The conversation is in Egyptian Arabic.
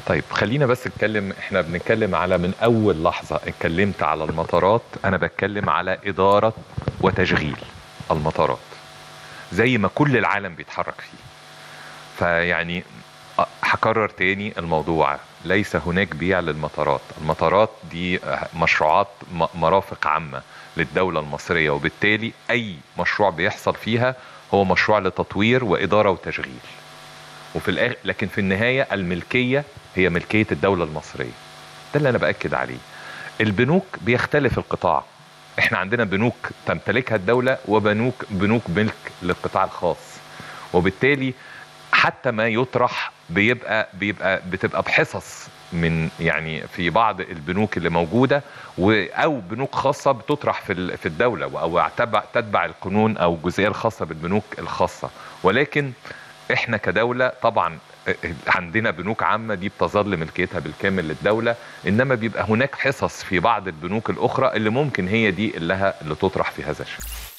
طيب خلينا بس نتكلم احنا بنتكلم على من اول لحظه اتكلمت على المطارات انا بتكلم على اداره وتشغيل المطارات زي ما كل العالم بيتحرك فيه فيعني أ- هكرر تاني الموضوع ليس هناك بيع للمطارات المطارات دي مشروعات م- مرافق عامة للدولة المصرية وبالتالي أي مشروع بيحصل فيها هو مشروع لتطوير وإدارة وتشغيل وفي الآخر لكن في النهاية الملكية هي ملكية الدولة المصرية ده اللي أنا بأكد عليه البنوك بيختلف القطاع احنا عندنا بنوك تمتلكها الدولة وبنوك بنوك ملك للقطاع الخاص وبالتالي حتى ما يطرح بيبقى بيبقى بتبقى بحصص من يعني في بعض البنوك اللي موجوده و- او بنوك خاصه بتطرح في ال- في الدوله او تتبع تتبع القانون او الجزئيه الخاصه بالبنوك الخاصه ولكن احنا كدوله طبعا عندنا بنوك عامه دي بتظل ملكيتها بالكامل للدوله انما بيبقى هناك حصص في بعض البنوك الاخرى اللي ممكن هي دي اللي لها اللي تطرح في هذا الشيء